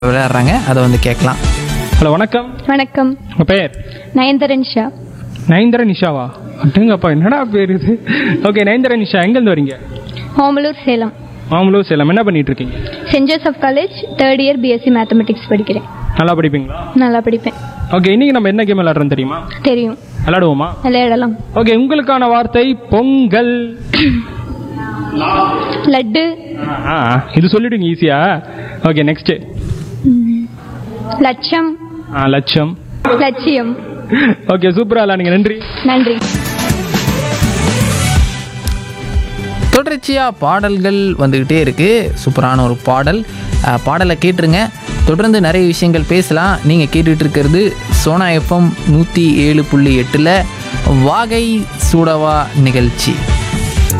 விளையாடுறாங்க அதை வந்து கேட்கலாம் ஹலோ வணக்கம் வணக்கம் உங்கள் பேர் நயன்தரன் ஷா நயன்தர நிஷாவா அட்டுங்கப்பா என்னடா பேர் இது ஓகே நயன்தர நிஷா எங்கேருந்து வரீங்க ஹோமலூர் சேலம் மாமலூர் சேலம் என்ன பண்ணிட்டு இருக்கீங்க saint Joseph college third year BSc mathematics படிக்கிறேன் நல்லா படிப்பீங்களா நல்லா படிப்பேன் ஓகே இன்னைக்கு நம்ம என்ன கேம் விளையாடுறோம் தெரியுமா தெரியும் விளையாடுவோமா விளையாடலாம் ஓகே உங்களுக்கான வார்த்தை பொங்கல் லட்டு ஆ இது சொல்லிடுங்க ஈஸியா ஓகே நெக்ஸ்ட் லட்சம் லட்சம் லட்சியம் ஓகே சூப்பரா விளையாடுங்க நன்றி நன்றி தொடர்ச்சியாக பாடல்கள் வந்துக்கிட்டே இருக்குது சூப்பரான ஒரு பாடல் அஹ், பாடலை கேட்டுருங்க தொடர்ந்து நிறைய விஷயங்கள் பேசலாம் நீங்கள் கேட்டுட்டு இருக்கிறது சோனா எஃப்எம் நூற்றி ஏழு புள்ளி எட்டில் வாகை சூடவா நிகழ்ச்சி